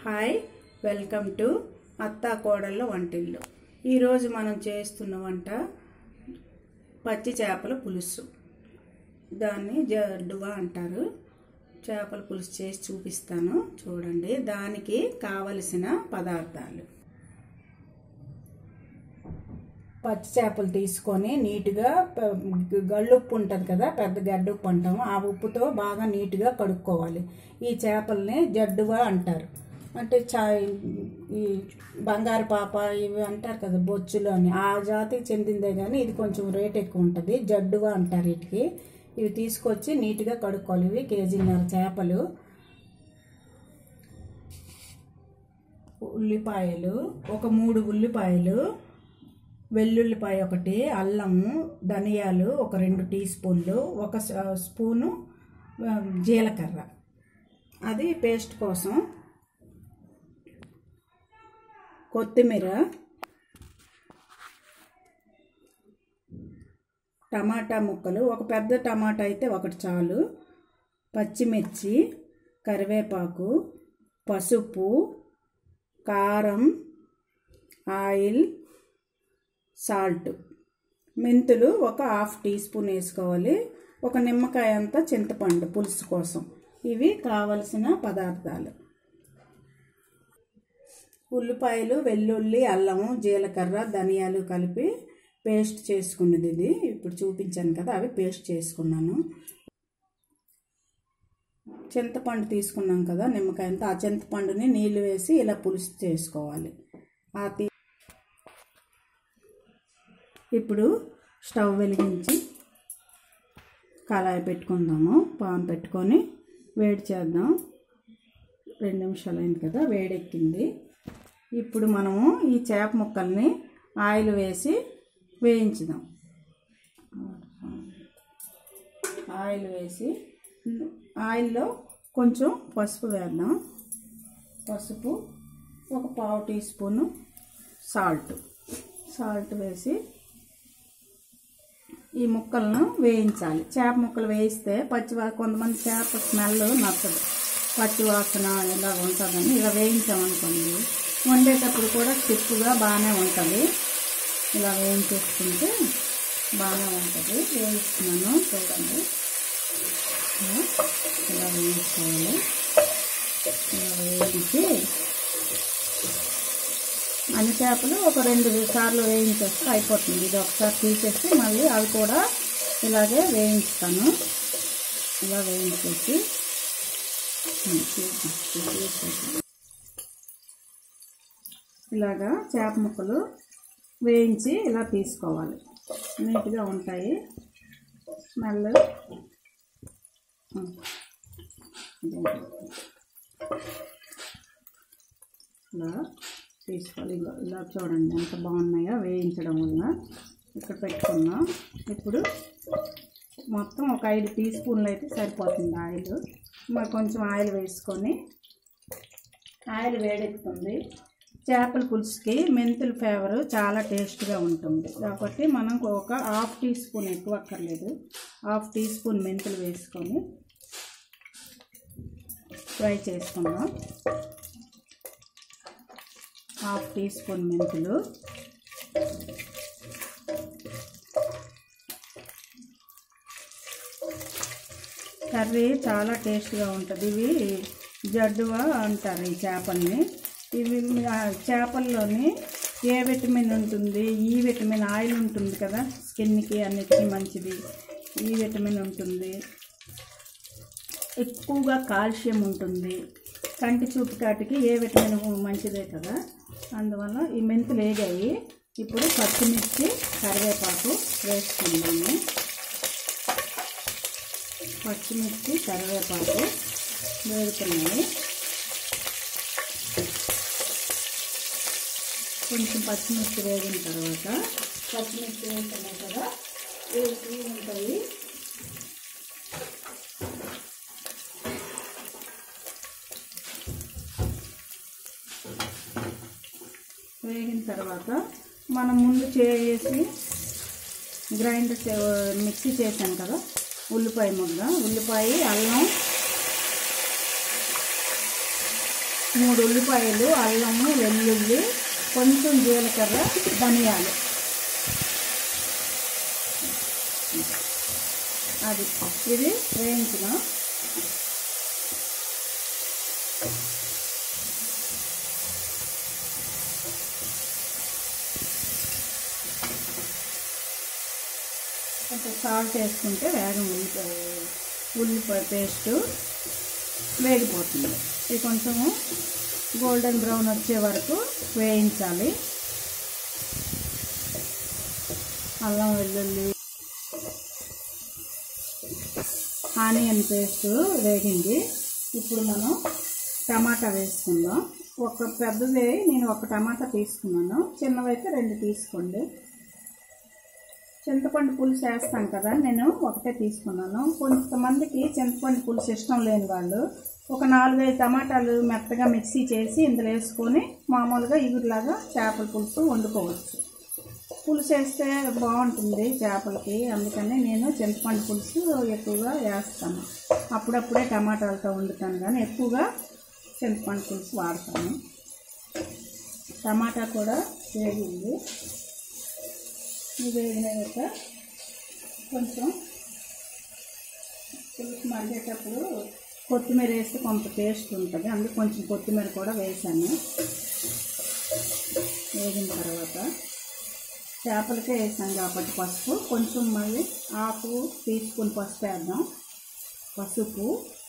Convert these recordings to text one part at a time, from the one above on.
Hi welcome to అత్తా కోడళ్ళ వంటిల్లు ఈరోజు మనం చేస్తున్న వంట పచ్చి చేపల పులుసు దాన్ని జడ్డువా అంటారు చేపల పులుసు చేసి చూపిస్తాను చూడండి దానికి కావలసిన పదార్థాలు పచ్చి చేపలు తీసుకొని నీట్గా ప- గళ్ళుప్పు ఉంటుంది కదా పెద్ద గడ్డ ఉప్పు అంటాము ఆ ఉప్పుతో బాగా నీట్గా కడుక్కోవాలి ఈ చేపల్ని జడ్డువా అంటారు అంటే చా ఈ బంగారు పాప ఇవి అంటారు కదా బొచ్చులు అని ఆ జాతికి చెందిందే కానీ ఇది కొంచెం రేట్ ఎక్కువ ఉంటుంది జడ్డువా అంటారు వీటికి ఇవి తీసుకొచ్చి నీట్గా కడుక్కోవాలి ఇవి కేజీన్నర చేపలు ఉల్లిపాయలు ఒక మూడు ఉల్లిపాయలు వెల్లుల్లిపాయ ఒకటి అల్లము ధనియాలు ఒక రెండు టీ స్పూన్లు ఒక స- స్పూను ఆ, జీలకర్ర అది పేస్ట్ కోసం కొత్తిమీర టమాటా ముక్కలు ఒక పెద్ద టమాటా అయితే ఒకటి చాలు పచ్చిమిర్చి కరివేపాకు పసుపు కారం ఆయిల్ సాల్ట్ మెంతులు ఒక హాఫ్ టీ స్పూన్ వేసుకోవాలి ఒక నిమ్మకాయ అంతా చింతపండు పులుసు కోసం ఇవి కావలసిన పదార్థాలు ఉల్లిపాయలు వెల్లుల్లి అల్లము జీలకర్ర ధనియాలు కలిపి పేస్ట్ చేసుకున్నది ఇది ఇప్పుడు చూపించాను కదా అవి పేస్ట్ చేసుకున్నాను చింతపండు తీసుకున్నాం కదా నిమ్మకాయంతో ఆ చింతపండుని నీళ్లు వేసి ఇలా పులుసు చేసుకోవాలి ఆ తీ ఇప్పుడు స్టవ్ వెలిగించి కళాయి పెట్టుకుందాము పాన్ పెట్టుకొని వేడి చేద్దాం రెండు నిమిషాలు అయింది కదా వేడెక్కింది ఇప్పుడు మనము ఈ చేప ముక్కల్ని ఆయిల్ వేసి వేయించుదాం ఆయిల్ వేసి ఆయిల్లో కొంచెం పసుపు వేద్దాం పసుపు ఒక పావు టీ స్పూను సాల్ట్ సాల్ట్ వేసి ఈ ముక్కలను వేయించాలి చేప ముక్కలు వేయిస్తే పచ్చి వా- కొంతమంది చేప స్మెల్ నచ్చదు పచ్చి వాసన ఇలా ఉంటుందని ఇలా వేయించామనుకోండి వండేటప్పుడు కూడా స్టిప్పుగా బాగానే ఉంటుంది ఇలా వేయించేసుకుంటే బాగానే ఉంటుంది వేయిస్తున్నాను చూడండి ఇలా ఇలా వేయించుకోవాలి ఇలా వేయించి అన్ని చేపలు ఒక రెండు సార్లు వేయించేస్తే అయిపోతుంది ఇది ఒకసారి తీసేసి మళ్ళీ అవి కూడా ఇలాగే వేయించుతాను ఇలా వేయించేసి ఉమ్, తీద్దాం, తీసేసి. ఇలాగా చేప ముక్కలు వేయించి ఇలా తీసుకోవాలి నీట్గా ఉంటాయి స్మెల్ ఉమ్, ఇదే. ఇలా తీసుకోవాలి ఇలా ఇలా చూడండి ఎంత బాగున్నాయో వేయించడం వల్ల ఇక్కడ పెట్టుకున్నాం ఇప్పుడు మొత్తం ఒక ఐదు టీ స్పూన్లు అయితే సరిపోతుంది ఆయిల్ మరి కొంచెం ఆయిల్ వేసుకొని ఆయిల్ వేడెక్కుతుంది చేపల పులుసుకి మెంతుల ఫ్లేవర్ చాలా టేస్ట్గా ఉంటుంది కాబట్టి మనం ఒక హాఫ్ టీ స్పూన్ ఎక్కువ అక్కర్లేదు హాఫ్ టీ స్పూన్ మెంతులు వేసుకొని ఫ్రై చేసుకుందాం హాఫ్ టీ స్పూన్ మెంతులు కర్రీ చాలా టేస్ట్గా ఉంటుంది ఇవి జడ్డువా అంటారు ఈ చేపల్ని ఇవి ఆ చేపల్లోని ఏ విటమిన్ ఉంటుంది ఈ విటమిన్ ఆయిల్ ఉంటుంది కదా స్కిన్కి అన్నిటికీ మంచిది ఈ విటమిన్ ఉంటుంది ఎక్కువగా కాల్షియం ఉంటుంది కంటి చూపు కాటికి ఏ విటమిన్ మంచిదే కదా అందువల్ల ఈ మెంతులు వేగాయి ఇప్పుడు పచ్చిమిర్చి కరివేపాకు వేసుకుందాము పచ్చిమిర్చి కరివేపాకు వేడుతున్నాయి కొంచెం పచ్చిమిర్చి వేగిన తర్వాత పచ్చిమిర్చి వేస్తున్నాయి కదా వేసి ఉంటాయి వేగిన తర్వాత మనం ముందు చేసి గ్రైండర్ చే- మిక్సీ చేశాం కదా ఉల్లిపాయ ముద్ద ఉల్లిపాయ అల్లం మూడు ఉల్లిపాయలు అల్లము వెల్లుల్లి కొంచెం జీలకర్ర ధనియాలు అది ఇది వేయించిన కొంచెం సాల్ట్ వేసుకుంటే వేగం ఉల్లిపాయ ఉల్లిపాయ పేస్ట్ వేగిపోతుంది ఇది కొంచెము గోల్డెన్ బ్రౌన్ వచ్చే వరకు వేయించాలి అల్లం వెల్లుల్లి ఆనియన్ పేస్ట్ వేగింది ఇప్పుడు మనం టమాటా వేసుకుందాం ఒక పెద్దది నేను ఒక టమాటా తీసుకున్నాను చిన్నవైతే రెండు తీసుకోండి చింతపండు పులుసు వేస్తాం కదా నేను ఒకటే తీసుకున్నాను కొంతమందికి చింతపండు పులుసు ఇష్టం లేని వాళ్ళు ఒక నాలుగైదు టమాటాలు మెత్తగా మిక్సీ చేసి ఇందులో వేసుకొని మామూలుగా ఇగురులాగా చేపల పులుసు వండుకోవచ్చు పులుసు వేస్తే బాగుంటుంది చేపలకి అందుకని నేను చింతపండు పులుసు ఎక్కువగా వేస్తాను అప్పుడప్పుడే టమాటాలతో వండుతాను కానీ ఎక్కువగా చింతపండు పులుసు వాడతాను టమాటా కూడా వేగింది ఇది వేగినాక కొంచెం పులుసు మరిగేటప్పుడు కొత్తిమీర వేస్తే కొంత టేస్ట్ ఉంటుంది అందుకు కొంచెం కొత్తిమీర కూడా వేసాను వేగిన తర్వాత చేపలకే వేసాను కాబట్టి పసుపు కొంచెం మళ్ళీ ఆకు తీసుకుని పసుపు వేద్దాం పసుపు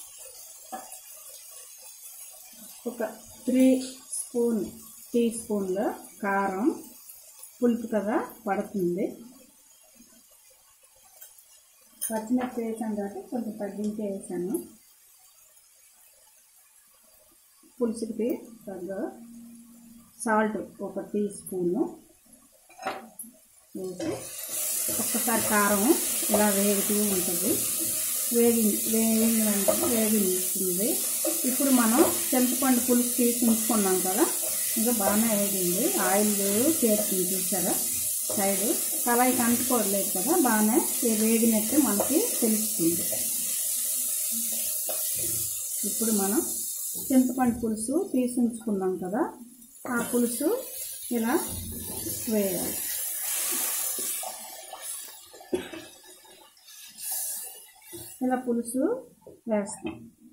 ఒక త్రీ స్పూన్ టీ స్పూన్ల కారం పులుపు కదా పడుతుంది పచ్చిమిర్చి వేసాను కాబట్టి కొంచెం తగ్గించి వేసాను పులుసుకి తగ్గ సాల్ట్ ఒక టీ స్పూను వేసి ఒక్కసారి కారం ఇలా వేగుతూ ఉంటుంది వేగి వేగిన వెంటనే వేగింది ఇప్పుడు మనం చింతపండు పులుసు తీసి ఉంచుకున్నాం కదా ఇంకా బాగానే వేగింది ఆయిల్ చేరుతుంది చూసారా సైడ్ కళాయికి అంటుకోవట్లేదు కదా బాగానే వేగినట్టు మనకి తెలుస్తుంది ఇప్పుడు మనం చింతపండు పులుసు తీసి ఉంచుకున్నాం కదా ఆ పులుసు ఇలా వేయాలి ఇలా పులుసు వేస్తాం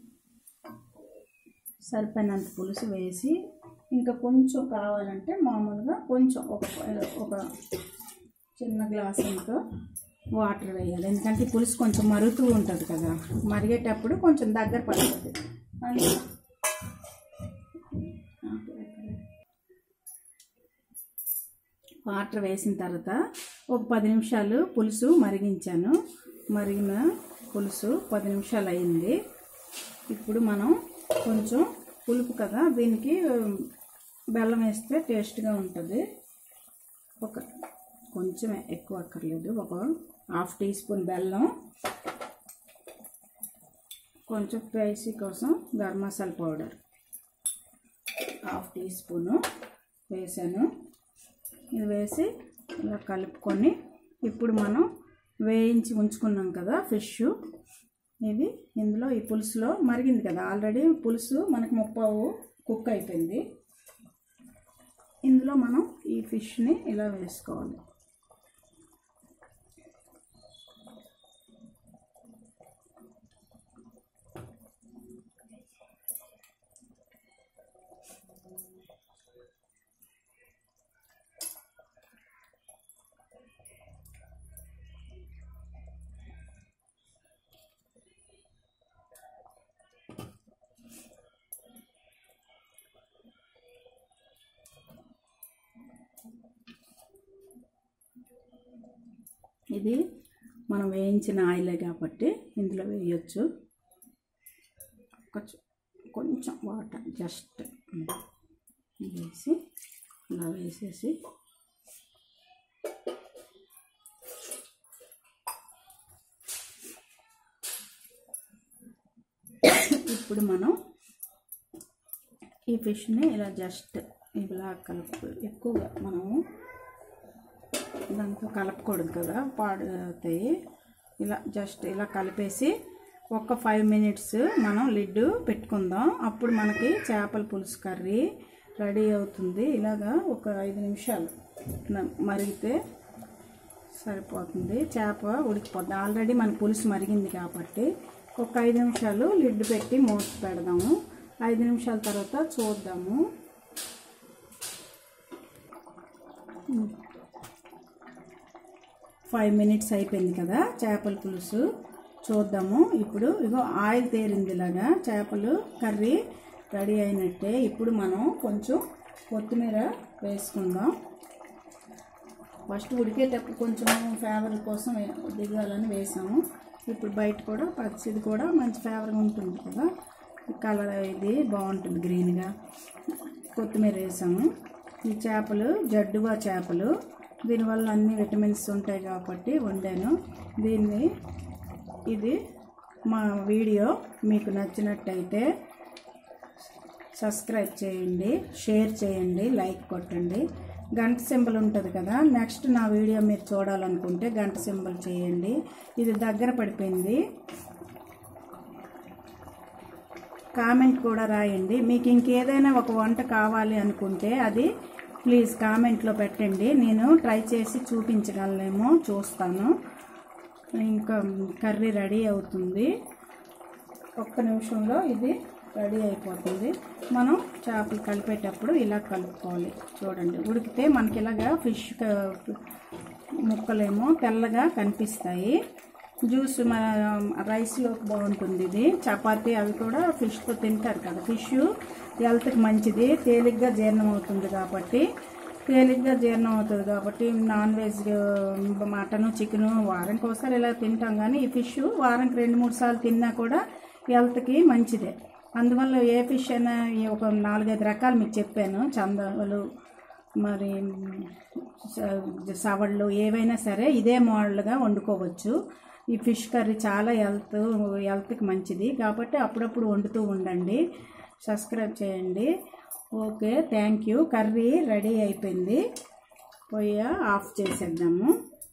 సరిపోయినంత పులుసు వేసి ఇంకా కొంచెం కావాలంటే మామూలుగా కొంచెం ఒక ఒక చిన్న గ్లాస్ అంతా వాటర్ వేయాలి ఎందుకంటే ఈ పులుసు కొంచెం మరుగుతూ ఉంటుంది కదా మరిగేటప్పుడు కొంచెం దగ్గర పడుతుంది అందుకే వాటర్ వేసిన తర్వాత ఒక పది నిమిషాలు పులుసు మరిగించాను మరిగిన పులుసు పది నిమిషాలు అయింది ఇప్పుడు మనం కొంచెం పులుపు కదా దీనికి బెల్లం వేస్తే టేస్ట్గా ఉంటుంది ఒక కొంచెం ఎక్కువ అక్కర్లేదు ఒక హాఫ్ టీ స్పూన్ బెల్లం కొంచెం స్పైసీ కోసం garam masala powder half teaspoon వేసాను ఇది వేసి ఇలా కలుపుకొని ఇప్పుడు మనం వేయించి ఉంచుకున్నాం కదా ఫిష్ ఇది ఇందులో ఈ పులుసులో మరిగింది కదా ఆల్రెడీ పులుసు మనకి ముప్పావు కుక్ అయిపోయింది ఇందులో మనం ఈ ఫిష్ని ఇలా వేసుకోవాలి ఇది మనం వేయించిన ఆయిలే కాబట్టి ఇందులో వేయొచ్చు కొంచెం కొంచెం వాటర్ జస్ట్ వేసి ఇలా వేసేసి ఇప్పుడు మనం ఈ ఫిష్ని ఇలా జస్ట్ ఇలా కలుపు ఎక్కువగా మనము దాంతో కలపకూడదు కదా పాడవుతాయి ఇలా జస్ట్ ఇలా కలిపేసి ఒక ఫైవ్ మినిట్స్ మనం లిడ్ పెట్టుకుందాం అప్పుడు మనకి చేపల పులుసు కర్రీ రెడీ అవుతుంది ఇలాగా ఒక ఐదు నిమిషాలు న- మరిగితే సరిపోతుంది చేప ఉడికిపోతుంది ఆల్రెడీ మన పులుసు మరిగింది కాబట్టి ఒక ఐదు నిమిషాలు లిడ్ పెట్టి మూత పెడదాము ఐదు నిమిషాల తర్వాత చూద్దాము ఫైవ్ మినిట్స్ అయిపోయింది కదా చేపల పులుసు చూద్దాము ఇప్పుడు ఇగో ఆయిల్ తేలింది ఇలాగా చేపలు కర్రీ రెడీ అయినట్టే ఇప్పుడు మనం కొంచెం కొత్తిమీర వేసుకుందాం ఫస్ట్ ఉడికేటప్పుడు కొంచెం ఫ్లేవర్ కోసం వే- దిగాలని వేసాము ఇప్పుడు బయట కూడా పచ్చిది కూడా మంచి ఫ్లేవర్గా ఉంటుంది కదా కలర్ ఇది బాగుంటుంది గ్రీన్గా కొత్తిమీర వేసాము ఈ చేపలు జడ్డుగా చేపలు దీనివల్ల అన్ని విటమిన్స్ ఉంటాయి కాబట్టి వండాను దీన్ని ఇది మా వీడియో మీకు నచ్చినట్టయితే సబ్స్క్రైబ్ చేయండి షేర్ చేయండి లైక్ కొట్టండి గంట సింబల్ ఉంటుంది కదా నెక్స్ట్ నా వీడియో మీరు చూడాలనుకుంటే గంట సింబల్ చేయండి ఇది దగ్గర పడిపోయింది కామెంట్ కూడా రాయండి మీకు ఇంకేదైనా ఒక వంట కావాలి అనుకుంటే అది ప్లీజ్ కామెంట్లో పెట్టండి నేను ట్రై చేసి చూపించగలనేమో చూస్తాను ఇంకా కర్రీ రెడీ అవుతుంది ఒక్క నిమిషంలో ఇది రెడీ అయిపోతుంది మనం చేపలు కలిపేటప్పుడు ఇలా కలుపుకోవాలి చూడండి ఉడికితే మనకి ఇలాగా ఫిష్ క- ముక్కలేమో తెల్లగా కనిపిస్తాయి జ్యూస్ మన రైస్లో బాగుంటుంది ఇది చపాతీ అవి కూడా ఫిష్తో తింటారు కదా ఫిష్ హెల్త్కి మంచిది తేలిగ్గా జీర్ణం అవుతుంది కాబట్టి తేలిగ్గా జీర్ణం అవుతుంది కాబట్టి నాన్ వెజ్ మటను చికెను వారానికి ఒకసారి ఇలా తింటాం కానీ ఈ ఫిష్ వారానికి రెండు మూడు సార్లు తిన్నా కూడా హెల్త్కి మంచిదే అందువల్ల ఏ ఫిష్ అయినా ఈ ఒక నాలుగైదు రకాలు మీకు చెప్పాను చందలు మరి స- సవళ్ళు ఏవైనా సరే ఇదే మోడల్గా వండుకోవచ్చు ఈ ఫిష్ కర్రీ చాలా హెల్త్ హెల్త్కి మంచిది కాబట్టి అప్పుడప్పుడు వండుతూ ఉండండి సబ్స్క్రైబ్ చేయండి okay thank you curry ready అయిపోయింది పొయ్యి ఆఫ్ చేసేద్దాము